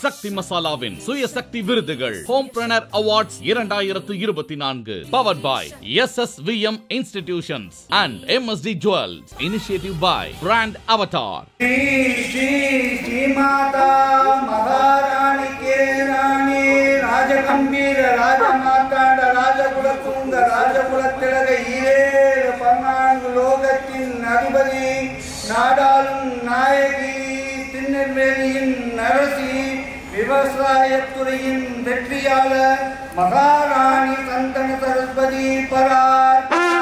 சக்தி மசாலாவின் சுயசக்தி விருதுகள் homepreneur awards இரண்டாயிரத்து இருபத்தி நான்கு powered by S S V M institutions and M S D jewels initiative by brand avatar Shri Shri Shri Mata Maharani के रानी राजगंभीर राजमातांड ராஜகுலத்துங்க ராஜகுலத்திலக ஈரேழு பன்னான்கு லோகத்தின் அதிபதி நாடாளும் நாயகி திருநெல்வேலியின் அரசி விவசாயத்துறையின் வெற்றியாளர் மகாராணி சந்தன சரஸ்வதி பரார்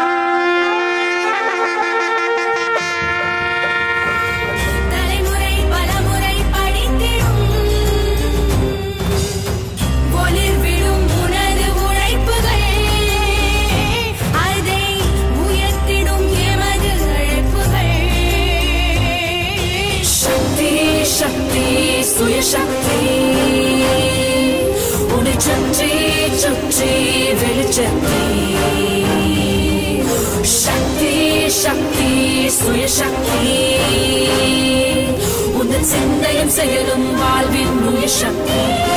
தலைமுறை பலமுறை படித்திடும் ஒளிர் விடும் உனது உழைப்புகள் அதை உயர்த்திடும் எமது அழைப்புகள் சக்தி சக்தி சுயசக்தி உன்னை சுற்றி சுற்றி வெளிச்சக்தி சக்தி சக்தி சுயசக்தி உந்தன் சிந்தையும் செயலும் வாழ்வின் உயிர் சக்தி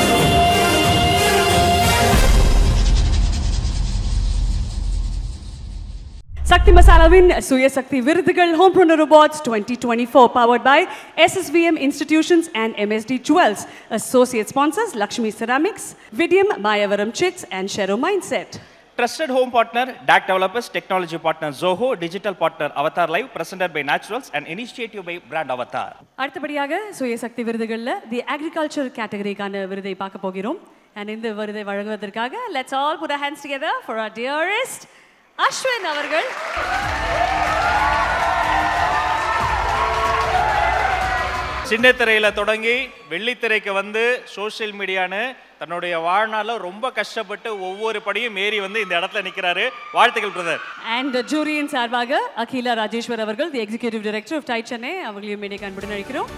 சக்தி மசாலாவின் சுயசக்தி விருதுகள் homepreneur awards twenty twenty four powered by SSVM institutions and MST jewels associate sponsors Lakshmi ceramics விடியம் Mayavaram chits and shero mind set Trusted home partner, DAC Developers, technology partner Zoho, digital partner Avatar Live, presented by Naturals and initiative by Brand Avatar. அடுத்தபடியாக சுயசக்தி விருதுகளில் தி agriculture கேட்டகரிக்கான விருதை பார்க்க போகிறோம் and இந்த விருதை வழங்குவதற்காக let's all put hands together for our dearest Ashwin அவர்கள் சின்ன திரையில தொடங்கி வெள்ளித்திரைக்கு வந்து சோஷியல் மீடியான்னு தன்னுடைய வாழ்நாளில் ரொம்ப கஷ்டப்பட்டு ஒவ்வொரு படியும் ஏறி வந்து இந்த இடத்துல நிற்கிறாரு வாழ்த்துக்கள் பிரதர் அண்ட் ஜூரியின் சார்பாக அகிலா ராஜேஸ்வர் அவர்கள் the executive director of TiE Chennai அவங்களையும் மேடை அன்புடன் அழைக்கிறோம்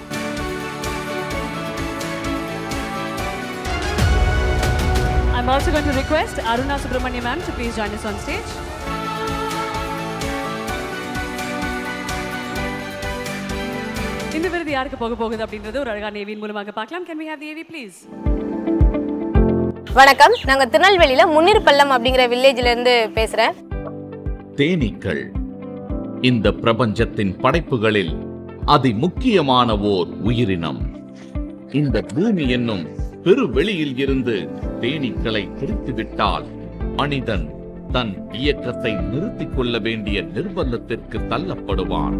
I'm also going to request Aruna Subramania ma'am to please join us on stage. இந்த விருது யாருக்கு போக போகுது அப்படின்றது ஒரு அழகான ஏவியின் மூலமாக பார்க்கலாம் can we have the AV please வணக்கம் நாங்க திருநெல்வேலியில முன்னீர் பள்ளம் அப்படிங்கிற வில்லேஜ்ல இருந்து பேசுறேன் தேனீக்கள் இந்த பிரபஞ்சத்தின் படைப்புகளில் அதி முக்கியமான ஓர் உயிரினம் இந்த பூமி என்னும் பெருவெளியில் இருந்து தேனீக்களை பிரித்துவிட்டால் மனிதன் தன் இயக்கத்தை நிறுத்திக் கொள்ள வேண்டிய நிர்பந்தத்திற்கு தள்ளப்படுவான்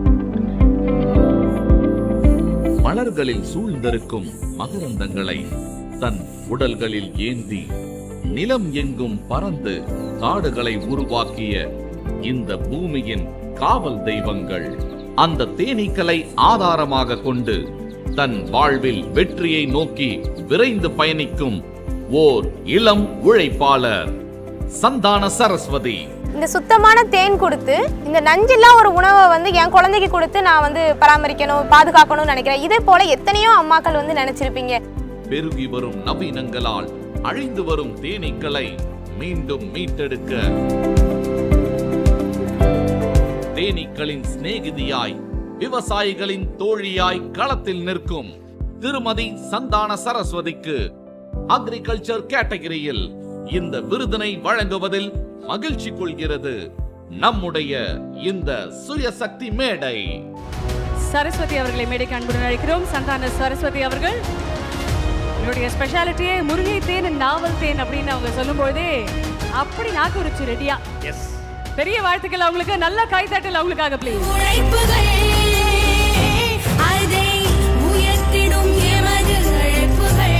மலர்களில் சூழ்ந்திருக்கும் மகரந்தங்களை தன் உடல்களில் ஏந்தி நிலம் எங்கும் பறந்து காடுகளை உருவாக்கிய இந்த பூமியின் காவல் தெய்வங்கள் அந்த தேனீக்களை ஆதாரமாக கொண்டு தன் வாழ்வில் வெற்றியை நோக்கி விரைந்து பயணிக்கும் ஓர் இளம் உழைப்பாளர் சந்தான சரஸ்வதி இந்த சுத்தமான தேன் கொடுத்து இந்த நஞ்சில்லா ஒரு உணவை வந்து என் குழந்தைக்கு கொடுத்து நான் வந்து பராமரிக்கணும் பாதுகாக்கணும்னு நினைக்கிறேன் இதே போல எத்தனையோ அம்மாக்கள் வந்து நினைச்சிருப்பீங்க பெருகி வரும் நவீனங்களால் அழிந்து வரும் தேனீக்களை மீண்டும் மீட்டெடுக்க தேனீக்களின் சிநேகிதியாய் விவசாயிகளின் தோழியாய் களத்தில் நிற்கும் திருமதி சந்தான சரஸ்வதிக்கு அக்ரிகல்ச்சர் கேட்டகரியில் இந்த விருதினை வழங்குவதில் மகிழ்ச்சி கொள்கிறது நம்முடைய இந்த சுயசக்தி மேடை சரஸ்வதி அவர்களை மேடைக்கு அன்புடன் அழைக்கிறோம் சந்தான சரஸ்வதி அவர்கள் என்னுடைய ஸ்பெஷாலிட்டியே முருங்கை தேன் நாவல் தேன் அப்படின்னு அவங்க சொல்லும்போதே அப்படி நாக்கு ருச்சி ரெடியா எஸ் பெரிய வாழ்த்துக்கள் அவங்களுக்கு நல்ல கைத்தட்டல் அவங்களுக்காக ப்ளீஸ் உழைப்புகள் அதை உயர்த்திடும் எமது அழைப்புகள்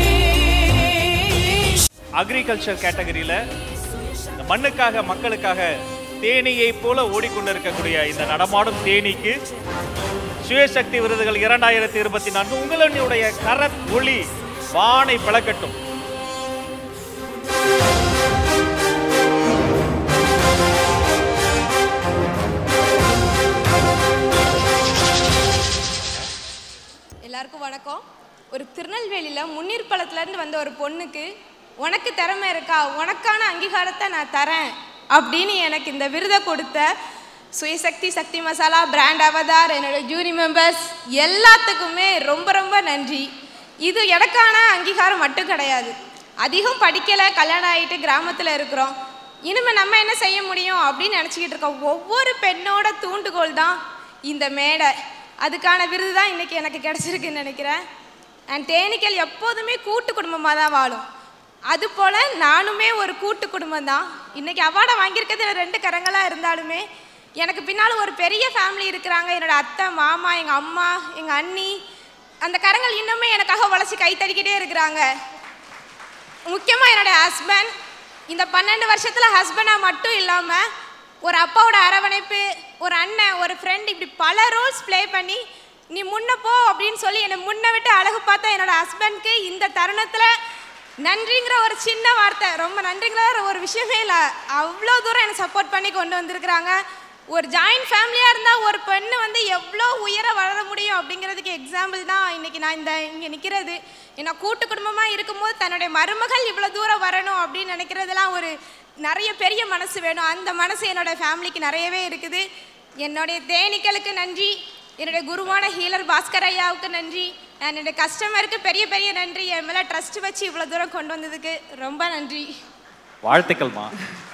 அக்ரிகல்ச்சர் கேட்டகரியில் இந்த மண்ணுக்காக மக்களுக்காக தேனீயை போல ஓடிக்கொண்டிருக்கக்கூடிய இந்த நடமாடும் தேனீக்கு சுயசக்தி விருதுகள் இரண்டாயிரத்தி இருபத்தி நான்கு உங்களுடைய கரத் ஒளி வானை பிளக்கட்டும் எல்லாருக்கும் வணக்கம் ஒரு திருநெல்வேலியில் முன்னீர் பழத்துலேருந்து வந்த ஒரு பொண்ணுக்கு உனக்கு திறமை இருக்கா உனக்கான அங்கீகாரத்தை நான் தரேன் அப்படின்னு எனக்கு இந்த விருதை கொடுத்த சுயசக்தி சக்தி மசாலா பிராண்ட் அவதார் என்னோட ஜூரி மெம்பர்ஸ் எல்லாத்துக்குமே ரொம்ப ரொம்ப நன்றி இது எனக்கான அங்கீகாரம் மட்டும் கிடையாது அதிகம் படிக்கலை கல்யாணம் ஆகிட்டு கிராமத்தில் இருக்கிறோம் இனிமேல் நம்ம என்ன செய்ய முடியும் அப்படின்னு நினச்சிக்கிட்டு இருக்கோம் ஒவ்வொரு பெண்ணோட தூண்டுகோல் தான் இந்த மேடை அதுக்கான விருது தான் இன்றைக்கி எனக்கு கிடச்சிருக்குன்னு நினைக்கிறேன் அண்ட் தேனீக்கள் எப்போதுமே கூட்டு குடும்பமாக தான் வாழும் அதுபோல் நானுமே ஒரு கூட்டு குடும்பம் தான் இன்றைக்கி அவார்டை வாங்கியிருக்கிறது ரெண்டு கரங்களாக இருந்தாலுமே எனக்கு பின்னால் ஒரு பெரிய ஃபேமிலி இருக்கிறாங்க என்னோட அத்தை மாமா எங்கள் அம்மா எங்கள் அண்ணி அந்த கரங்கள் இன்னுமே எனக்காக உழைச்சி கை தடிக்கிட்டே இருக்கிறாங்க முக்கியமாக என்னோட ஹஸ்பண்ட் இந்த பன்னெண்டு வருஷத்தில் ஹஸ்பண்டாக மட்டும் இல்லாமல் ஒரு அப்பாவோட அரவணைப்பு ஒரு அண்ணன் ஒரு ஃப்ரெண்ட் இப்படி பல ரோல்ஸ் ப்ளே பண்ணி நீ முன்ன போ அப்படின்னு சொல்லி என்னை முன்ன விட்டு அழகு பார்த்த என்னோட ஹஸ்பண்ட்க்கு இந்த தருணத்தில் நன்றிங்கிற ஒரு சின்ன வார்த்தை ரொம்ப நன்றிங்கிற ஒரு விஷயமே இல்லை அவ்வளோ தூரம் என்னை சப்போர்ட் பண்ணி கொண்டு வந்திருக்கிறாங்க ஒரு ஜாயிண்ட் ஃபேமிலியாக இருந்தால் ஒரு பெண்ணு வந்து எவ்வளோ உயர வளர முடியும் அப்படிங்கிறதுக்கு எக்ஸாம்பிள் தான் இன்னைக்கு நான் இந்த இங்கே நிற்கிறது ஏன்னா கூட்டு குடும்பமாக இருக்கும்போது தன்னுடைய மருமகள் இவ்வளோ தூரம் வரணும் அப்படின்னு நினைக்கிறதெல்லாம் ஒரு நிறைய பெரிய மனசு வேணும் அந்த மனசு என்னோட ஃபேமிலிக்கு நிறையவே இருக்குது என்னுடைய தேனீக்களுக்கு நன்றி என்னுடைய குருவான ஹீலர் பாஸ்கர் ஐயாவுக்கு நன்றி என்னுடைய கஸ்டமருக்கு பெரிய பெரிய நன்றி என் மேலே ட்ரஸ்ட் வச்சு இவ்வளோ தூரம் கொண்டு வந்ததுக்கு ரொம்ப நன்றி வாழ்த்துக்கள்மா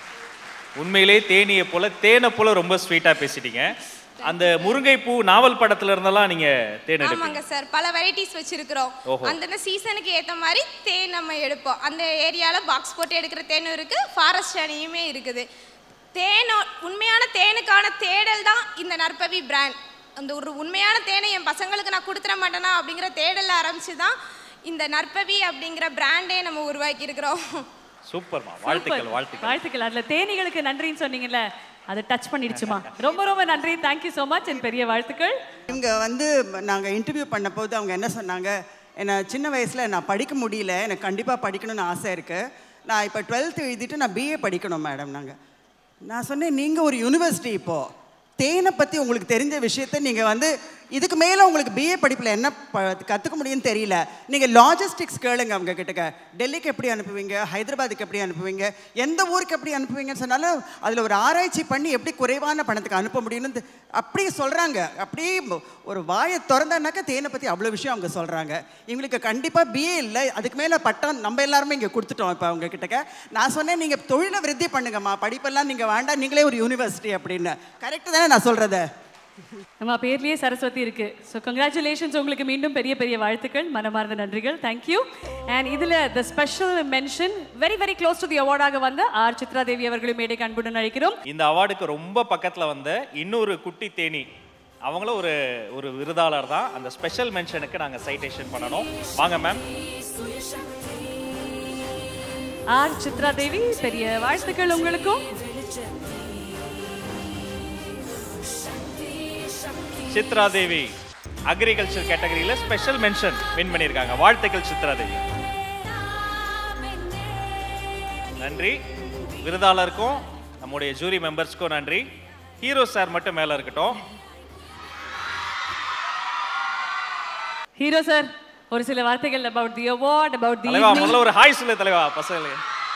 உண்மையிலே தேனியை போல தேனை போல ரொம்ப ஸ்வீட்டாக பேசிட்டீங்க அந்த முருங்கைப்பூ நாவல் படத்துல இருந்தெல்லாம் நீங்க தேன் எடுப்பீங்க ஆமாங்க சார் பல வெரைட்டிஸ் வச்சிருக்கிறோம் ஓஹோ. அந்தந்த சீசனுக்கு ஏத்த மாதிரி தேன் நம்ம எடுப்போம் அந்த ஏரியால பாக்ஸ் போட்டு எடுக்கிற தேனும் இருக்கு ஃபாரஸ்ட் அணியுமே இருக்குது தேனோ உண்மையான தேனுக்கான தேடல் தான் இந்த நற்பவி பிராண்ட் அந்த ஒரு உண்மையான தேனை என் பசங்களுக்கு நான் கொடுத்துட மாட்டேனா அப்படிங்கிற தேடல் ஆரம்பிச்சு தான் இந்த நற்பவி அப்படிங்கிற பிராண்டே நம்ம உருவாக்கி இருக்கிறோம் சூப்பர்மா வாழ்த்துக்கள் Super. வாழ்த்துக்கள் வாழ்த்துக்கள் அதுல தேனிகளுக்கு நன்றின்னு சொன்னீங்கல்ல அதை டச் பண்ணிடுச்சுமா ரொம்ப ரொம்ப நன்றி தேங்க்யூ so மச் என் பெரிய வாழ்த்துக்கள் இவங்க வந்து நாங்கள் இன்டர்வியூ பண்ண போது அவங்க என்ன சொன்னாங்க என்னை சின்ன வயசில் நான் படிக்க முடியல எனக்கு கண்டிப்பாக படிக்கணும்னு ஆசை இருக்குது நான் இப்போ டுவெல்த் எழுதிட்டு நான் பிஏ படிக்கணும் மேடம் நாங்கள் நான் சொன்னேன் நீங்கள் ஒரு யூனிவர்சிட்டி இப்போது தேனை பற்றி உங்களுக்கு தெரிஞ்ச விஷயத்த நீங்கள் வந்து இதுக்கு மேலே உங்களுக்கு பிஏ படிப்பில் என்ன ப கற்றுக்க முடியும்னு தெரியல நீங்கள் லாஜிஸ்டிக்ஸ் கேளுங்க அவங்க கிட்டக்க டெல்லிக்கு எப்படி அனுப்புவீங்க ஹைதராபாத்துக்கு எப்படி அனுப்புவீங்க எந்த ஊருக்கு எப்படி அனுப்புவீங்கன்னு சொன்னாலும் அதில் ஒரு ஆராய்ச்சி பண்ணி எப்படி குறைவான பணத்துக்கு அனுப்ப முடியும்னு தெ- அப்படியே சொல்கிறாங்க அப்படியே ம- ஒரு வாயை திறந்தானாக்கா தேனை பற்றி அவ்வளோ விஷயம் அவங்க சொல்கிறாங்க இவங்களுக்கு கண்டிப்பாக பிஏ இல்லை அதுக்கு மேலே பட்டம் நம்ம எல்லாருமே இங்கே கொடுத்துட்டோம் இப்போ அவங்க கிட்டக்க நான் சொன்னேன் நீங்கள் தொழிலை விருத்தி பண்ணுங்கம்மா படிப்பெல்லாம் நீங்கள் வேண்டாம் நீங்களே ஒரு யூனிவர்சிட்டி அப்படின்னு கரெக்டு தானே நான் சொல்கிறது நம்ம பேர்லயே சரஸ்வதி இருக்கு ஸோ கங்க்ராச்சுலேஷன்ஸ் உங்களுக்கு மீண்டும் பெரிய பெரிய வாழ்த்துக்கள் மனமார்ந்த நன்றிகள் தேங்க்யூ அண்ட் இதுல the special mention very very close to the அவார்டாக வந்த ஆர் சித்ரா தேவி அவர்களை மேடைக்கு அன்புடன் அழைக்கிறோம் இந்த அவார்டுக்கு ரொம்ப பக்கத்துல வந்த இன்னொரு குட்டி தேனி அவங்களும் ஒரு ஒரு விருதாளர் தான் அந்த ஸ்பெஷல் மென்ஷனுக்கு நாங்க சைட்டேஷன் பண்ணணும் வாங்க மேம் ஆர் சித்ரா தேவி பெரிய வாழ்த்துக்கள் உங்களுக்கும் சித்ரா தேவி அக்ரிகல்ச்சர் கேட்டகரியில ஸ்பெஷல் மென்ஷன் வின் பண்ணியிருக்காங்க வாழ்த்துக்கள் சித்ரா தேவி நன்றி விருதாளருக்கும் நம்முடைய ஜூரி மெம்பர்ஸ்க்கும் நன்றி ஹீரோ சார் மட்டும் மேல இருக்கட்டும் ஹீரோ சார் ஒரு சில வார்த்தைகள் about the award about the தலைவா முதல்ல ஒரு ஹாய் சொல்லு தலைவா பசங்களுக்கு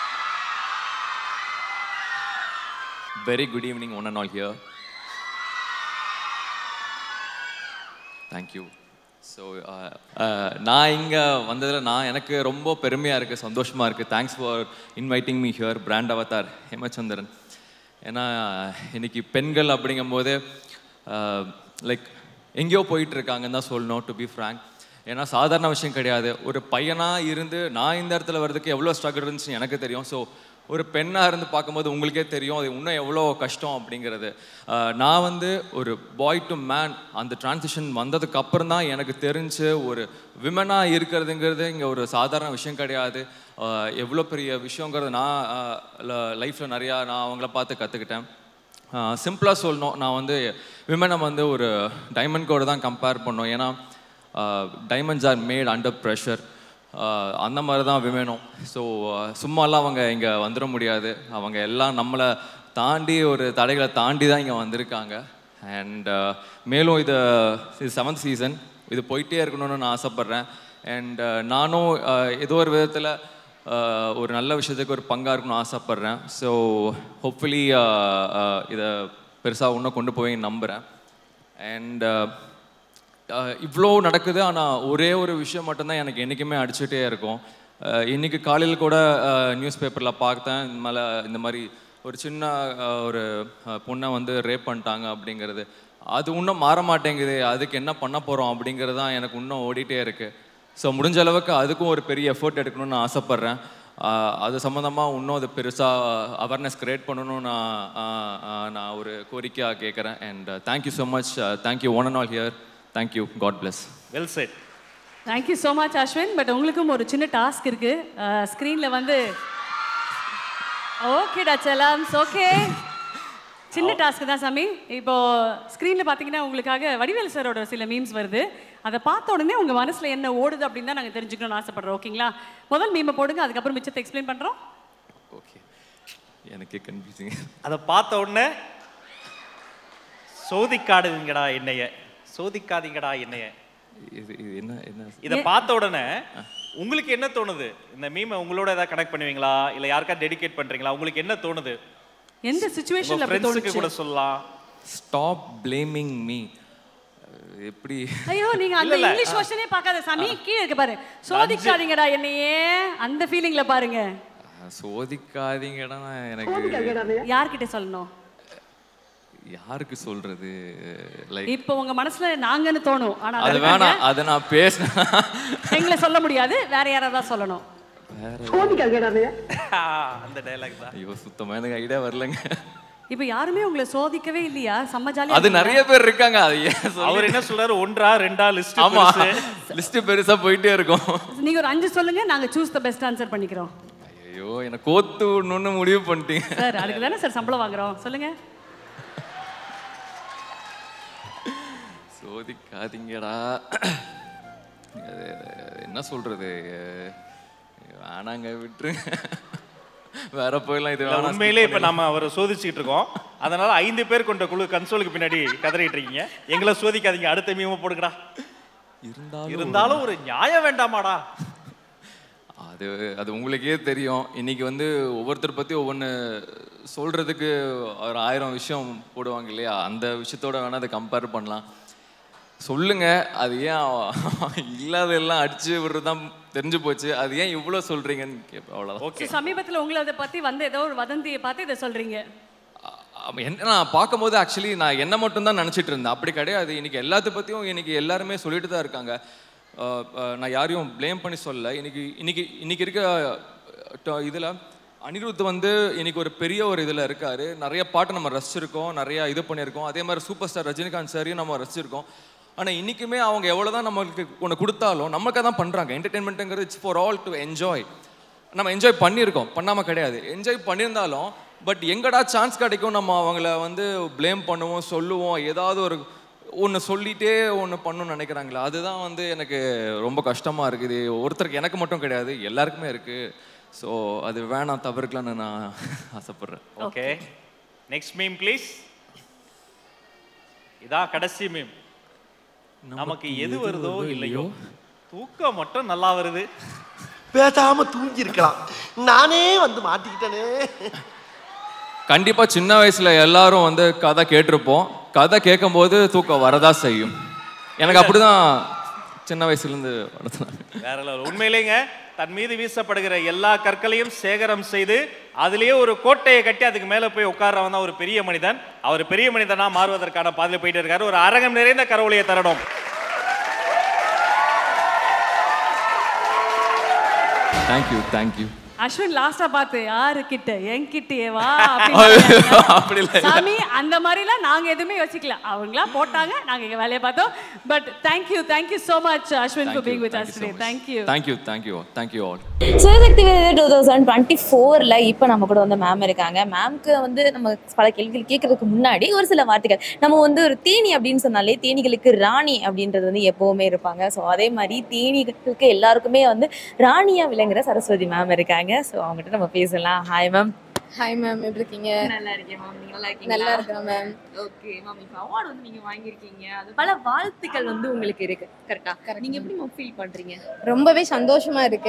Very good evening, one and all here. Thank you. So நான் இங்கே வந்ததில் நான் எனக்கு ரொம்ப பெருமையாக இருக்குது சந்தோஷமாக இருக்குது thanks for inviting me here brand avatar Hemachandran ஏன்னா இன்னைக்கு பெண்கள் அப்படிங்கும்போது லைக் எங்கேயோ போயிட்டு இருக்காங்கன்னு தான் சொல்லணும் டு பி ஃப்ரேங்க் ஏன்னா சாதாரண விஷயம் கிடையாது ஒரு பையனாக இருந்து நான் இந்த இடத்துல வர்றதுக்கு எவ்வளோ ஸ்ட்ரகிள் இருந்துச்சுன்னு எனக்கு தெரியும் ஸோ ஒரு பெண்ணாக இருந்து பார்க்கும்போது உங்களுக்கே தெரியும் அது இன்னும் எவ்வளோ கஷ்டம் அப்படிங்கிறது ஆஹ் நான் வந்து ஒரு பாய் டு மேன் அந்த டிரான்சிஷன் வந்ததுக்கு அப்புறம் தான் எனக்கு தெரிஞ்சு ஒரு விமனாக இருக்கிறதுங்கிறது இங்கே ஒரு சாதாரண விஷயம் கிடையாது ஆஹ் எவ்வளோ பெரிய விஷயங்கிறது நான் லைஃப்பில் நிறையா நான் அவங்கள பார்த்து கற்றுக்கிட்டேன் சிம்பிளாக சொல்லணும் நான் வந்து விமனை வந்து ஒரு டைமண்ட் கோடு தான் கம்பேர் பண்ணோம் ஏன்னா diamonds are made under pressure அந்த மாதிரி தான் விமனும் ஸோ சும்மாலாம் அவங்க இங்கே வந்துட முடியாது அவங்க எல்லாம் நம்மளை தாண்டி ஒரு தடைகளை தாண்டி தான் இங்கே வந்திருக்காங்க அண்ட் மேலும் இது இது செவன்த் சீசன் இது போயிட்டே இருக்கணும்னு நான் ஆசைப்பட்றேன் அண்ட் நானும் அஹ், ஏதோ ஒரு விதத்தில் ஒரு நல்ல விஷயத்துக்கு ஒரு பங்காக இருக்கணும்னு ஆசைப்பட்றேன் ஸோ ஹோப்ஃபுல்லி இதை பெருசாக இன்னும் கொண்டு போய் நம்புகிறேன் அண்ட் இவ்வளோ நடக்குது ஆனால் ஒரே ஒரு விஷயம் மட்டும்தான் எனக்கு என்றைக்குமே அடிச்சுட்டே இருக்கும் அஹ், இன்னைக்கு காலையில் கூட நியூஸ் பேப்பரில் பார்த்தேன் இந்த மேலே இந்த மாதிரி ஒரு சின்ன அஹ், ஒரு அஹ், பொண்ணை வந்து ரேப் பண்ணிட்டாங்க அப்படிங்கிறது அது இன்னும் மாற மாட்டேங்குது அதுக்கு என்ன பண்ண போகிறோம் அப்படிங்கிறது தான் எனக்கு இன்னும் ஓடிட்டே இருக்குது ஸோ முடிஞ்ச அளவுக்கு அதுக்கும் ஒரு பெரிய எஃபர்ட் எடுக்கணும்னு நான் ஆசைப்பட்றேன் ஆஹ் அது சம்மந்தமாக இன்னும் அது பெருசாக அவேர்னஸ் கிரியேட் பண்ணணும்னு நான் ஆஹ் ஆஹ் நான் ஒரு கோரிக்கையாக கேட்குறேன் and thank you so much thank you one and all here thank you God bless well said thank you so much Ashwin but உங்களுக்கும் ஒரு சின்ன டாஸ்க் இருக்கு ஸ்க்ரீனில் வந்து ஓகேடா செலம்ஸ் ஓகே சின்ன டாஸ்க் தான் சாமி இப்போ ஸ்க்ரீனில் பார்த்தீங்கன்னா உங்களுக்காக வடிவேல் சாரோட சில மீம்ஸ் வருது அதை பார்த்த உடனே உங்கள் மனசில் என்ன ஓடுது அப்படின்னு தான் நாங்கள் தெரிஞ்சுக்கணும்னு ஆசைப்படுறோம் ஓகேங்களா முதல் மீமை போடுங்க அதுக்கப்புறம் மிச்சத்தை எக்ஸ்பிளைன் பண்ணுறோம் ஓகே எனக்கே கன்ஃபியூசிங் அதை பார்த்த உடனே சோதிக்காடுங்கடா என்னைய சோதிக்காதீங்கடா என்னைய இது இது என்ன என்ன இதை பார்த்த உடனே உங்களுக்கு என்ன தோணுது இந்த மீமை உங்களோட ஏதாவது கனெக்ட் பண்ணுவீங்களா இல்ல யாருக்கா டெடிகேட் பண்றீங்களா உங்களுக்கு என்ன தோணுது எந்த உங்க சுச்சுவேஷனில் அப்படி ஃப்ரெண்ட்ஸுக்கு தோணுச்சு கூட சொல்லலாம் ஸ்டாப் பிளேமிங் மீ எப்படி ஐயோ நீங்க அந்த இல்ல, இல்ல. இங்கிலீஷ் வருஷனே பார்க்காத சாமி கீழே இருக்கு பாரு சோதிக்காதீங்கடா என்னையே அந்த ஃபீலிங்ல பாருங்க ஆஹ் சோதிக்காதீங்கடா எனக்கு யார்கிட்ட சொல்லணும் யாருக்கு சொல்றது லைக் இப்போ உங்க மனசுல நாங்கன்னு தோணும் ஆனா அது அது வேணாம் அதை நான் பேசினேன் எங்களை சொல்ல முடியாது வேற யாராவது தான் சொல்லணும் அந்த டைலாக் தான் ஐயோ சுத்தமா எனக்கு ஐடியா வரலங்க இப்போ யாருமே உங்களை சோதிக்கவே இல்லையா செம்ம ஜாலியா அது நிறைய பேர் இருக்காங்க அது ஏன் சொல்லி- அவர் என்ன சொல்றாரு ஒன்றா ரெண்டா லிஸ்ட் ஆமா லிஸ்ட் பெருசா போயிட்டே இருக்கும் நீங்க ஒரு அஞ்சு சொல்லுங்க நாங்க சூஸ் த பெஸ்ட் ஆன்சர் பண்ணிக்கிறோம் ஐயோ என்ன கோத்து விடணும்னு முடிவு பண்ணிட்டீங்க சார் அதுக்கு தானே சார் சம்பளம் வாங்குறோம் சொல்லுங்க சோதிக்காதீங்கடா அது என்ன சொல்றது வேணாங்க விட்டுருங்க வேற போயிடலாம் இது வேணாம் உண்மையிலே இப்ப நாம அவரை சோதிச்சுக்கிட்டு இருக்கோம் அதனால ஐந்து பேர் கொண்ட குழு கன்சோலுக்கு பின்னாடி கதறிட்டு இருக்கீங்க எங்களை சோதிக்காதீங்க அடுத்த மீம போடுங்கடா இருந்தாலும் இருந்தாலும் ஒரு நியாயம் வேண்டாமாடா அது அது உங்களுக்கே தெரியும் இன்னைக்கு வந்து ஒவ்வொருத்தர் பத்தி ஒவ்வொன்று சொல்றதுக்கு ஒரு ஆயிரம் விஷயம் போடுவாங்க இல்லையா அந்த விஷயத்தோட வேணா அதை கம்பேர் பண்ணலாம் சொல்லுங்க அது ஏன் இல்லாதெல்லாம் அடிச்சு விடுறதுதான் தெரிஞ்சு போச்சு அது ஏன் இவ்வளோ சொல்றீங்கன்னு கேட்பேன் அவ்வளோதான் ஓகே So, சமீபத்துல உங்களை அதை பத்தி வந்து ஏதோ ஒரு வதந்தியை பார்த்து இதை சொல்றீங்க ஆமா, என்ன நான் பார்க்கும்போது ஆக்சுவலி நான் என்ன மட்டும் தான் நினச்சிட்டு இருந்தேன் அப்படி கிடையாது இன்னைக்கு எல்லாத்த பற்றியும் இன்னைக்கு எல்லாருமே சொல்லிட்டு தான் இருக்காங்க அஹ், அஹ், நான் யாரையும் ப்ளேம் பண்ணி சொல்லல இன்னைக்கு இன்னைக்கு இன்னைக்கு இருக்க இதில் அனிருத் வந்து இன்னைக்கு ஒரு பெரிய ஒரு இதில் இருக்காரு நிறைய பாட்டு நம்ம ரசிச்சிருக்கோம் நிறைய இது பண்ணியிருக்கோம் அதே மாதிரி சூப்பர் ஸ்டார் ரஜினிகாந்த் சாரையும் நம்ம ரசிச்சிருக்கோம் ஆனால் இன்றைக்குமே அவங்க எவ்வளோ தான் நம்மளுக்கு ஒன்று கொடுத்தாலும் நமக்காக தான் பண்ணுறாங்க என்டர்டெயின்மெண்ட்டுங்கிறது it's for all to enjoy நம்ம என்ஜாய் பண்ணியிருக்கோம் பண்ணாமல் கிடையாது என்ஜாய் பண்ணியிருந்தாலும் பட் எங்கடா சான்ஸ் கிடைக்கும் நம்ம அவங்கள வந்து ப்ளேம் பண்ணுவோம் சொல்லுவோம் ஏதாவது ஒரு ஒன்று சொல்லிட்டே ஒன்று பண்ணணும்னு நினைக்கிறாங்களா அதுதான் வந்து எனக்கு ரொம்ப கஷ்டமாக இருக்குது ஒருத்தருக்கு எனக்கு மட்டும் கிடையாது எல்லாருக்குமே இருக்குது ஸோ அது வேணாம் தவிர்க்கலாம்னு நான் ஆசைப்பட்றேன் ஓகே நெக்ஸ்ட் மீம் ப்ளீஸ் இதான் கடைசி மீம் நமக்கு எது வருதோ இல்லையோ தூக்கம் மட்டும் நல்லா வருது பேசாம தூங்கி இருக்கலாம் நானே வந்து மாட்டிக்கிட்டேனே கண்டிப்பாக சின்ன வயசில் எல்லாரும் வந்து கதை கேட்டிருப்போம் கதை கேட்கும்போது தூக்கம் வரதா செய்யும் எனக்கு அப்படிதான் சின்ன வயசுலேருந்து வளர்த்துனாங்க வேற level. உண்மையிலேங்க தன் மீது வீசப்படுகிற எல்லா கற்களையும் சேகரம் செய்து அதுலயே ஒரு கோட்டையை கட்டி அதுக்கு மேல போய் உட்கார்றவன் தான் ஒரு பெரிய மனிதன் அவர் பெரிய மனிதனா மாறுவதற்கான பாதையில் போயிட்டு இருக்காரு ஒரு அரங்கம் நிறைந்த கரவொலியை தரணும் தேங்க்யூ தேங்க்யூ அஸ்வின் லாஸ்டா பார்த்து யாரு கிட்ட என் கிட்டயே வா அப்படின்னு அப்படி இல்லை சாமி அந்த மாதிரிலாம் நாங்க எதுவுமே யோசிக்கல அவங்களா போட்டாங்க நாங்க எங்க வேலையை பார்த்தோம் but thank you thank you so much Ashwin for being with us today thank you thank you thank you thank you all Sivasakthi விருது டூ தௌசண்ட் டுவெண்ட்டி ஃபோரில் இப்போ நம்ம கூட வந்து மேம் இருக்காங்க மேம்க்கு வந்து நம்ம பல கேள்விகள் கேட்கறதுக்கு முன்னாடி ஒரு சில வார்த்தைகள் நம்ம வந்து ஒரு தேனி அப்படின்னு சொன்னாலே தேனிகளுக்கு ராணி அப்படின்றது வந்து எப்போவுமே இருப்பாங்க ஸோ அதே மாதிரி தேனிகளுக்கு எல்லாருக்குமே வந்து ராணியாக விளங்குற சரஸ்வதி மேம் இருக்காங்க ஸோ அவங்ககிட்ட நம்ம பேசலாம் ஹாய் மேம் ஹாய் மேம் எப்படி இருக்கீங்க நல்லா இருக்கேன் மேம் நீங்கள் நல்லா நல்லா இருக்கேன் மேம் ஓகே மேம் இப்போ அவார்டு வந்து நீங்கள் வாங்கியிருக்கீங்க அது பல வாழ்த்துக்கள் வந்து உங்களுக்கு இருக்கு கரெக்டாக நீங்கள் எப்படி மேம் ஃபீல் பண்ணுறீங்க ரொம்பவே சந்தோஷமா இருக்கு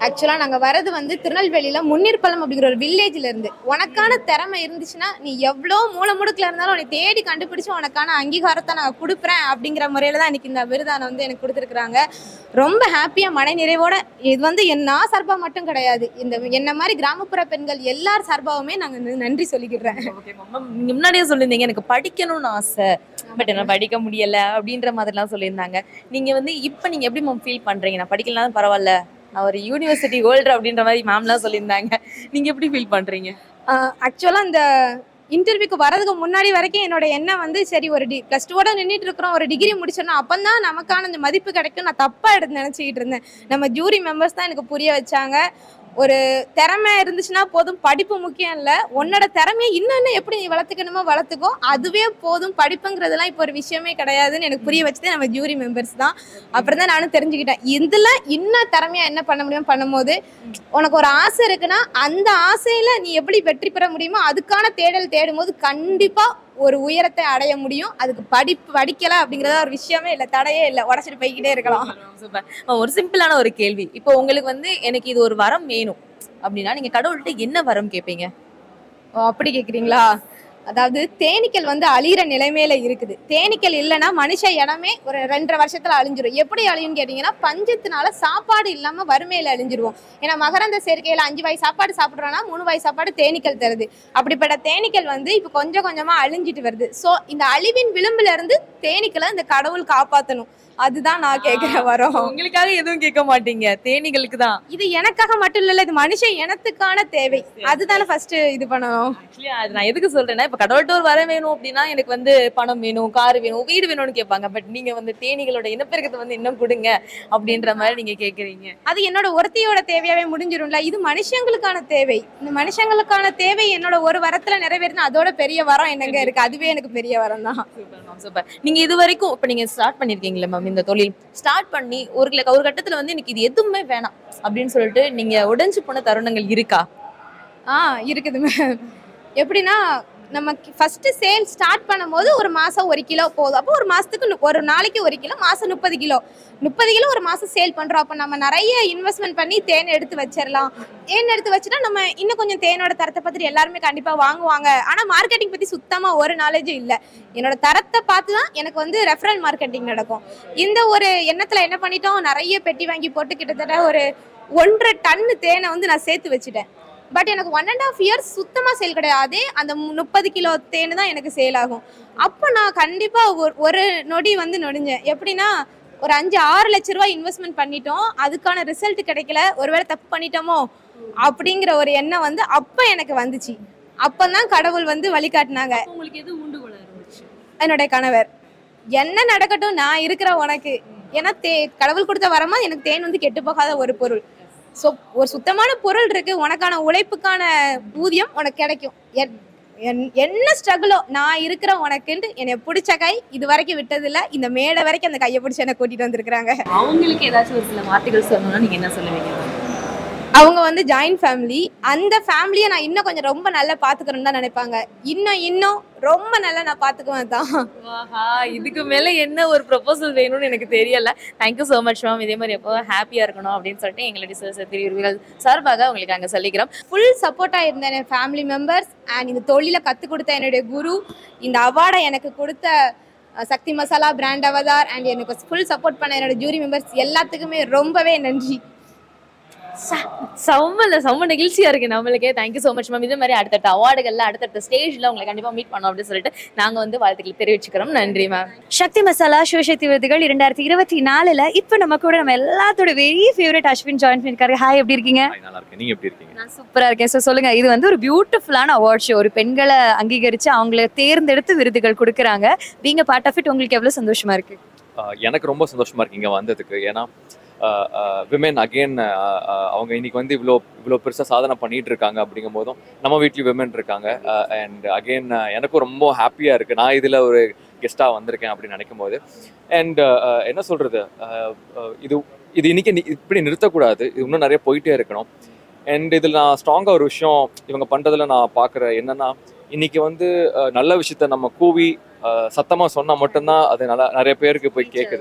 ஆக்சுவலாக நாங்கள் வரது வந்து திருநெல்வேலியில் முன்னீர்பள்ளம் அப்படிங்கிற ஒரு வில்லேஜில் இருந்து உனக்கான திறமை இருந்துச்சுன்னா நீ எவ்வளோ மூளை முடுக்கில் இருந்தாலும் உன்னை தேடி கண்டுபிடிச்சு உனக்கான அங்கீகாரத்தை நான் கொடுக்குறேன் அப்படிங்கிற முறையில் தான் இன்னைக்கு இந்த விருதானை வந்து எனக்கு கொடுத்துருக்குறாங்க ரொம்ப ஹாப்பியாக மன நிறைவோட இது வந்து என் நான் சார்பாக மட்டும் கிடையாது இந்த என்ன மாதிரி கிராமப்புற பெண்கள் எல்லார் சார்பாகவுமே நாங்கள் நன்றி சொல்லிக்கிறேன் நீங்க முன்னாடியே சொல்லியிருந்தீங்க எனக்கு படிக்கணும்னு ஆசை பட் என்னால படிக்க முடியல அப்படின்ற மாதிரிலாம் சொல்லியிருந்தாங்க நீங்க வந்து இப்போ நீங்க எப்படி மேம் ஃபீல் பண்றீங்க நான் படிக்கலாம் பரவாயில்ல நான் ஒரு யூனிவர்சிட்டி ஹோல்டர் அப்படின்ற மாதிரி மேம்லாம் சொல்லியிருந்தாங்க நீங்க எப்படி ஃபீல் பண்றீங்க ஆக்சுவலாக இந்த இன்டர்வியூக்கு வரதுக்கு முன்னாடி வரைக்கும் என்னோட எண்ணம் வந்து சரி ஒரு டி ப்ளஸ் டூவோட நின்றுட்டு இருக்கிறோம் ஒரு டிகிரி முடிச்சிடணும் அப்போ தான் நமக்கான இந்த மதிப்பு கிடைக்கும் நான் தப்பாக எடுத்து நினச்சிக்கிட்டு இருந்தேன் நம்ம ஜூரி மெம்பர்ஸ் தான் எனக்கு புரிய வச்சாங்க ஒரு திறமை இருந்துச்சுன்னா போதும் படிப்பு முக்கியம் இல்லை உன்னோட திறமையை இன்னும் இன்னும் எப்படி நீ வளர்த்துக்கணுமோ வளர்த்துக்கோ அதுவே போதும் படிப்புங்கிறதுலாம் இப்போ ஒரு விஷயமே கிடையாதுன்னு எனக்கு புரிய வச்சதே நம்ம ஜூரி மெம்பர்ஸ் தான் அப்புறம் தான் நானும் தெரிஞ்சுக்கிட்டேன் இதில் இன்னும் திறமையாக என்ன பண்ண முடியும் பண்ணும்போது உனக்கு ஒரு ஆசை இருக்குன்னா அந்த ஆசையில் நீ எப்படி வெற்றி பெற முடியுமோ அதுக்கான தேடல் தேடும்போது கண்டிப்பாக ஒரு உயரத்தை அடைய முடியும் அதுக்கு படிப்பு படிக்கல அப்படிங்கிறத ஒரு விஷயமே இல்லை தடையே இல்லை உடச்சிட்டு போய்கிட்டே இருக்கலாம் சூப்பர் ஒரு சிம்பிளான ஒரு கேள்வி இப்போ உங்களுக்கு வந்து எனக்கு இது ஒரு வரம் வேணும் அப்படின்னா நீங்க கடவுள்கிட்ட என்ன வரம் கேட்பீங்க ஓ அப்படி கேட்குறீங்களா அதாவது தேனீக்கள் வந்து அழியிற நிலைமையில இருக்குது தேனீக்கள் இல்லைன்னா மனுஷ இடமே ஒரு ரெண்டரை வருஷத்துல அழிஞ்சிரும் எப்படி அழியும்னு கேட்டிங்கன்னா பஞ்சத்தினால சாப்பாடு இல்லாம வறுமையில அழிஞ்சிருவோம் ஏன்னா மகரந்த சேர்க்கையில அஞ்சு வாய் சாப்பாடு சாப்பிட்றோன்னா மூணு வாய் சாப்பாடு தேனீக்கள் தருது அப்படிப்பட்ட தேனீக்கள் வந்து இப்போ கொஞ்சம் கொஞ்சமா அழிஞ்சிட்டு வருது ஸோ இந்த அழிவின் விளிம்புல இருந்து தேனீக்களை இந்த கடவுள் காப்பாத்தணும் அதுதான் நான் கேட்கிற வரோம் உங்களுக்காக எதுவும் கேட்க மாட்டீங்க தேனீகளுக்கு தான் இது எனக்காக மட்டும் இல்ல இது மனுஷ இனத்துக்கான தேவை அதுதானே ஃபர்ஸ்ட் இது பண்ணணும் ஆக்சுவலி அது நான் எதுக்கு சொல்றேன்னா இப்ப கடவுள்கிட்ட ஒரு வரம் வேணும் அப்படின்னா எனக்கு வந்து பணம் வேணும் கார் வேணும் வீடு வேணும்னு கேட்பாங்க பட் நீங்க வந்து தேனீகளோட இனப்பெருக்கத்தை வந்து இன்னும் கொடுங்க அப்படின்ற மாதிரி நீங்க கேக்குறீங்க அது என்னோட ஒருத்தியோட தேவையாவே முடிஞ்சிரும்ல இது மனுஷங்களுக்கான தேவை இந்த மனுஷங்களுக்கான தேவை என்னோட ஒரு வரத்துல நிறைவேறினா அதோட பெரிய வரம் என்னங்க இருக்கு அதுவே எனக்கு பெரிய வரம் தான் சூப்பர் நீங்க இது வரைக்கும் இப்ப நீங்க ஸ்டார்ட் பண்ணிருக்கீங்களா மேம் இந்த தொழில் ஸ்டார்ட் பண்ணி ஒரு கில- ஒரு கட்டத்துல வந்து எனக்கு இது எதுவுமே வேணாம் அப்படின்னு சொல்லிட்டு நீங்க உடைஞ்சு போன தருணங்கள் இருக்கா ஆ இருக்குது மேம் எப்படின்னா நம்ம ஃபர்ஸ்ட் சேல் ஸ்டார்ட் பண்ணும்போது ஒரு மாசம் ஒரு கிலோ போதும் அப்போ ஒரு மாசத்துக்கு நு- ஒரு நாளைக்கு ஒரு கிலோ மாசம் முப்பது கிலோ முப்பது கிலோ ஒரு மாசம் சேல் பண்றோம் அப்போ நம்ம நிறைய இன்வெஸ்ட்மெண்ட் பண்ணி தேன் எடுத்து வச்சிடலாம் தேன் எடுத்து வச்சுட்டா நம்ம இன்னும் கொஞ்சம் தேனோட தரத்தை பத்தி எல்லாருமே கண்டிப்பா வாங்குவாங்க ஆனா மார்க்கெட்டிங் பத்தி சுத்தமா ஒரு நாலேஜும் இல்லை என்னோட தரத்தை பார்த்து தான் எனக்கு வந்து ரெஃபரல் மார்க்கெட்டிங் நடக்கும் இந்த ஒரு எண்ணத்துல என்ன பண்ணிட்டோம் நிறைய பெட்டி வாங்கி போட்டு கிட்டத்தட்ட ஒரு ஒன்றரை டன்னு தேனை வந்து நான் சேர்த்து வச்சுட்டேன் பட் எனக்கு ஒன் அண்ட் ஆஃப் இயர்ஸ் சுத்தமாக சேல் கிடையாது அதே அந்த மு- முப்பது கிலோ தேன் தான் எனக்கு சேல் ஆகும் அப்போ நான் கண்டிப்பாக ஒரு ஒரு நொடி வந்து நொடிஞ்சேன் எப்படின்னா ஒரு அஞ்சு ஆறு லட்ச ரூபாய் இன்வெஸ்ட்மெண்ட் பண்ணிட்டோம் அதுக்கான ரிசல்ட் கிடைக்கல ஒருவேளை தப்பு பண்ணிட்டோமோ அப்படிங்கிற ஒரு எண்ணம் வந்து அப்போ எனக்கு வந்துச்சு அப்பதான் கடவுள் வந்து வழிகாட்டினாங்க உங்களுக்கு எது உண்டு இருந்துச்சு என்னுடைய கணவர் என்ன நடக்கட்டும் நான் இருக்கிற உனக்கு ஏன்னா தே கடவுள் கொடுத்த வரமா எனக்கு தேன் வந்து கெட்டு போகாத ஒரு பொருள் ஸோ ஒரு சுத்தமான பொருள் இருக்கு உனக்கான உழைப்புக்கான ஊதியம் உனக்கு கிடைக்கும் என்- என்- என்ன ஸ்ட்ரகிளோ நான் இருக்கிற உனக்குன்ட்டு என்னை பிடிச்ச கை இது வரைக்கும் விட்டதில்ல இந்த மேடை வரைக்கும் அந்த கையை பிடிச்சி என்னை கூட்டிட்டு வந்திருக்கிறாங்க அவங்களுக்கு ஏதாச்சும் ஒரு சில வார்த்தைகள் சொல்லணும்னா நீங்க என்ன சொல்லுவீங்க அவங்க வந்து ஜாயின்ட் ஃபேமிலி அந்த ஃபேமிலியை நான் இன்னும் கொஞ்சம் ரொம்ப நல்லா பார்த்துக்கணும்னு தான் நினைப்பாங்க இன்னும் இன்னும் ரொம்ப நல்லா நான் பார்த்துக்குவேன் தான் ஆஹா இதுக்கு மேல என்ன ஒரு ப்ரொபோசல் வேணும்னு எனக்கு தெரியல தேங்க்யூ ஸோ மச் மேம் இதே மாதிரி எப்போ ஹாப்பியா இருக்கணும் அப்படின்னு சொல்லிட்டு எங்களுடைய சிறு சிறு பிரிவுகள் சார்பாக உங்களுக்கு அங்க சொல்லிக்கிறோம் ஃபுல் சப்போர்ட்டாக இருந்த என் ஃபேமிலி மெம்பர்ஸ் அண்ட் இந்த தொழிலை கற்றுக் கொடுத்த என்னுடைய குரு இந்த அவார்டை எனக்கு கொடுத்த ah, Sakthi masala brand avatar and எனக்கு ஃபுல் சப்போர்ட் பண்ண என்னோட ஜூரி மெம்பர்ஸ் எல்லாத்துக்குமே ரொம்பவே நன்றி செம்மல செம்ம நெகிழ்ச்சியா இருக்கு நம்மளுக்கே தேங்க்யூ ஸோ மச் மேம் இதே மாதிரி அடுத்தடுத்த அவார்டுகள்ல அடுத்தடுத்த ஸ்டேஜ்ல உங்களை கண்டிப்பா மீட் பண்ணோம் அப்படின்னு சொல்லிட்டு நாங்க வந்து வாழ்த்துக்கள் தெரிவிச்சுக்கிறோம் நன்றி மேம் சக்தி மசாலா சிவசக்தி விருதுகள் இரண்டாயிரத்தி இருபத்தி நாலுல இப்ப நம்ம கூட நம்ம எல்லாத்தோட வெரி ஃபேவரட் அஸ்வின் ஜாயின் பண்ணிருக்காரு ஹாய் எப்படி இருக்கீங்க நல்லா இருக்கேன் நீங்க எப்படி இருக்கீங்க நான் சூப்பரா இருக்கேன் ஸோ சொல்லுங்க இது வந்து ஒரு பியூட்டிஃபுல்லான அவார்ட் ஷோ ஒரு பெண்களை அங்கீகரிச்சு அவங்கள தேர்ந்தெடுத்து விருதுகள் கொடுக்குறாங்க பீங்க பார்ட் ஆஃப் இட் உங்களுக்கு எவ்வளவு சந்தோஷமா இருக்கு ஆஹ் எனக்கு ரொம்ப சந்தோஷமா இருக்கு இங்க வந்ததுக்கு ஏன்னா விமென் அகெயின் அவங்க இன்னைக்கு வந்து இவ்வளோ இவ்வளோ பெருசாக சாதனை பண்ணிட்டு இருக்காங்க அப்படிங்கும் போதும் நம்ம வீட்லேயும் விமென் இருக்காங்க அண்ட் அகெயின் எனக்கும் ரொம்ப ஹாப்பியாக இருக்குது நான் இதில் ஒரு கெஸ்ட்டாக வந்திருக்கேன் அப்படின்னு நினைக்கும் போது அண்ட் என்ன சொல்கிறது இது இது இன்னைக்கு நி- இப்படி நிறுத்தக்கூடாது இது இன்னும் நிறைய போயிட்டே இருக்கணும் அண்ட் இதில் நான் ஸ்ட்ராங்காக ஒரு விஷயம் இவங்க பண்ணுறதுல நான் பார்க்குற என்னன்னா இன்னைக்கு வந்து அஹ், நல்ல விஷயத்த நம்ம கூவி சத்தமாக சொன்னால் மட்டும்தான் அது நல்லா நிறைய பேருக்கு போய் கேட்குது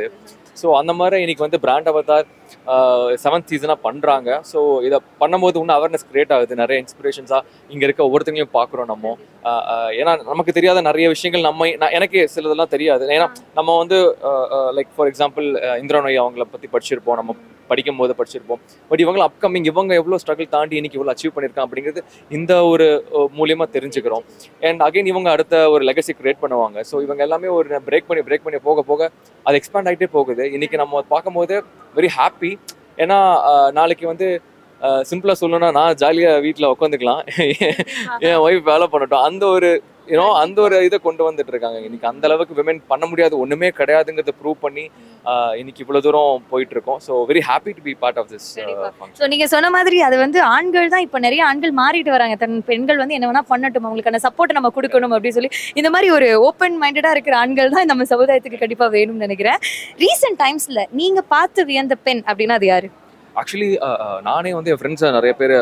ஸோ அந்த மாதிரி இன்னைக்கு வந்து பிராண்ட் அவதார் செவன்த் சீசனாக பண்ணுறாங்க ஸோ இதை பண்ணும்போது இன்னும் அவேர்னஸ் கிரியேட் ஆகுது நிறைய இன்ஸ்பிரேஷன்ஸாக இங்கே இருக்க ஒவ்வொருத்தங்களையும் பார்க்குறோம் நம்ம ஆஹ் ஆஹ் ஏன்னா நமக்கு தெரியாத நிறைய விஷயங்கள் நம்ம நான் எனக்கு சிலதெல்லாம் தெரியாது ஏன்னா நம்ம வந்து லைக் ஃபார் எக்ஸாம்பிள் இந்திரநோய் அவங்கள பற்றி படிச்சிருப்போம் நம்ம படிக்கும் போது படிச்சிருப்போம் பட் இவங்க அப்கமிங் இவங்க எவ்வளோ ஸ்ட்ரகிள் தாண்டி இன்னைக்கு இவ்வளோ அச்சீவ் பண்ணியிருக்காங்க அப்படிங்கிறது இந்த ஒரு அஹ், மூலியமா தெரிஞ்சுக்கிறோம் அண்ட் அகைன் இவங்க அடுத்த ஒரு லெகசி கிரியேட் பண்ணுவாங்க ஸோ இவங்க எல்லாமே ஒரு பிரேக் பண்ணி பிரேக் பண்ணி போக போக அது எக்ஸ்பேண்ட் ஆகிட்டே போகுது இன்னைக்கு நம்ம பார்க்கும்போது வெரி ஹாப்பி ஏன்னா அஹ், நாளைக்கு வந்து சிம்பிளாக சொல்லணும்னா நான் ஜாலியாக வீட்டில் உட்காந்துக்கலாம் என் ஒய்ஃப் வேலை பண்ணட்டும் அந்த ஒரு யூனோ அந்த ஒரு இதை கொண்டு வந்துட்டு இருக்காங்க இன்னைக்கு அந்த அளவுக்கு விமன் பண்ண முடியாது ஒண்ணுமே கிடையாதுங்கிறத ப்ரூவ் பண்ணி ஆஹ் இன்னைக்கு இவ்வளவு தூரம் போயிட்டு இருக்கோம் so very happy to be part of this so நீங்க சொன்ன மாதிரி அது வந்து ஆண்கள் தான் இப்போ நிறைய ஆண்கள் மாறிட்டு வராங்க தன் பெண்கள் வந்து என்ன வேணா பண்ணட்டும் அவங்களுக்கான சப்போர்ட் நம்ம கொடுக்கணும் அப்படின்னு சொல்லி இந்த மாதிரி ஒரு ஓப்பன் மைண்டடா இருக்கிற ஆண்கள் தான் நம்ம சமுதாயத்துக்கு கண்டிப்பா வேணும்னு நினைக்கிறேன் ரீசெண்ட் டைம்ஸ்ல நீங்க பார்த்து வியந்த பெண் அப்படின்னா அது யாரு ஆக்சுவலி நானே வந்து என் ஃப்ரெண்ட்ஸை நிறைய பேர்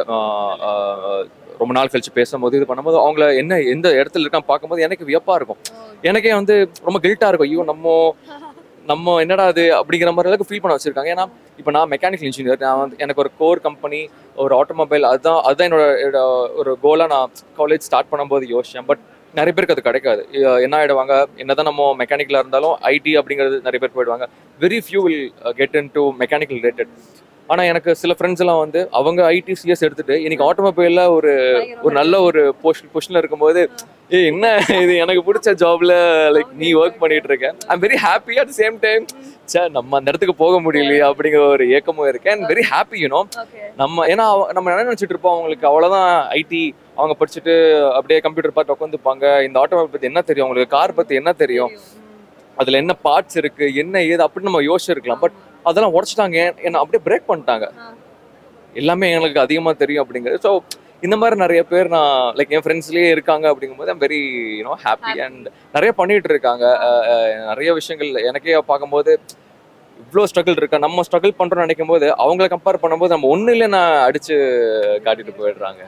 ரொம்ப நாள் கழிச்சு பேசும்போது இது பண்ணும்போது அவங்கள என்ன எந்த இடத்துல இருக்கான்னு பார்க்கும்போது எனக்கு வியப்பா இருக்கும் எனக்கே வந்து ரொம்ப கில்ட்டா இருக்கும் ஐயோ நம்ம நம்ம என்னடா அது அப்படிங்கிற மாதிரி அளவுக்கு ஃபீல் பண்ண வச்சிருக்காங்க ஏன்னா இப்போ நான் மெக்கானிக்கல் இன்ஜினியர் நான் வந்து எனக்கு ஒரு கோர் கம்பெனி ஒரு ஆட்டோமொபைல் அதுதான் அதுதான் என்னோட என்னோட ஒரு கோலாக நான் காலேஜ் ஸ்டார்ட் பண்ணும்போது யோசிச்சேன் பட் நிறைய பேருக்கு அது கிடைக்காது அஹ் என்ன ஆயிடுவாங்க என்னதான் நம்ம மெக்கானிக்கலாக இருந்தாலும் ஐடி அப்படிங்கிறது நிறைய பேர் போயிடுவாங்க very few will get into mechanical related ஆனா எனக்கு சில ஃப்ரெண்ட்ஸ் எல்லாம் வந்து அவங்க ஐடி சிஎஸ் எடுத்துட்டு இன்னைக்கு ஆட்டோமொபைல்ல ஒரு ஒரு நல்ல ஒரு பொசிஷன் பொசிஷன்ல இருக்கும்போது ஏய் என்ன இது எனக்கு பிடிச்ச ஜாப்ல லைக் நீ ஒர்க் பண்ணிட்டு இருக்க I'm very happy at same time say நம்ம அந்த இடத்துக்கு போக முடியலையே அப்படிங்கிற ஒரு ஏக்கமும் இருக்கு அண்ட் வெரி ஹாப்பி யூனோ நம்ம ஏன்னா அவ- நம்ம என்ன நினைச்சிட்டு இருப்போம் அவங்களுக்கு அவ்வளவுதான் ஐடி அவங்க படிச்சுட்டு அப்படியே கம்ப்யூட்டர் பார்த்து உட்காந்துப்பாங்க இந்த ஆட்டோமொபைல் பத்தி என்ன தெரியும் அவங்களுக்கு கார் பத்தி என்ன தெரியும் அதுல என்ன பார்ட்ஸ் இருக்கு என்ன ஏது அப்படின்னு நம்ம யோசிச்சிருக்கலாம் பட் அதெல்லாம் உடச்சிட்டாங்க என்ன அப்படியே பிரேக் பண்ணிட்டாங்க எல்லாமே எங்களுக்கு அதிகமா தெரியும் அப்படிங்கிறது ஸோ இந்த மாதிரி நிறைய பேர் நான் லைக் என் ஃப்ரெண்ட்ஸ்லயே இருக்காங்க அப்படிங்கும்போது I'm very you know happy and நிறைய பண்ணிட்டு இருக்காங்க அஹ் அஹ் நிறைய விஷயங்கள் எனக்கே பார்க்கும்போது இவ்வளோ ஸ்ட்ரகிள் இருக்கா நம்ம ஸ்ட்ரகிள் பண்றோம்னு நினைக்கும் போது அவங்கள கம்பேர் பண்ணும்போது நம்ம ஒன்றும் இல்லை நான் அடிச்சு காட்டிட்டு போயிடுறாங்க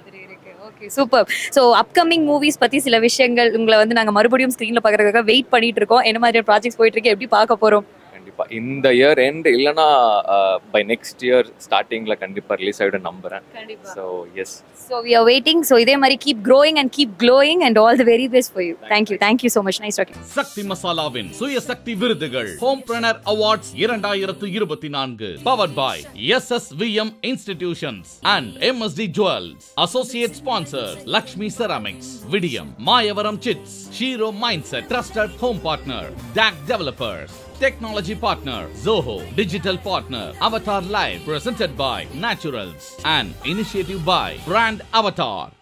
okay super so upcoming movies பத்தி சில விஷயங்கள் உங்களை வந்து நாங்க மறுபடியும் ஸ்க்ரீன்ல பார்க்கறதுக்காக வெயிட் பண்ணிட்டு இருக்கோம் என்ன மாதிரியான ப்ராஜெக்ட்ஸ் போயிட்டு இருக்கு எப்படி பார்க்க போறோம் கண்டிப்பா இந்த இயர் எண்ட் இல்லைன்னா பை நெக்ஸ்ட் இயர் ஸ்டார்டிங்ல கண்டிப்பா ரிலீஸ் ஆகிடும் நம்புறேன் so yes so we are waiting so இதே மாதிரி keep growing and keep glowing and all the very best for you thank you thank you so much nice talking Sakthi மசாலாவின் சுய சக்தி விருதுகள் ஹோம் பிரணர் அவார்ட்ஸ் இரண்டாயிரத்து இருபத்தி நான்கு powered by S S V M institutions and M S D jewels associate sponsor Lakshmi ceramics விடியம் Mayavaram chits shero mind set trusted home partner டாக் developers Technology partner Zoho, digital partner Avatar Live, presented by Naturals, and initiative by Brand Avatar.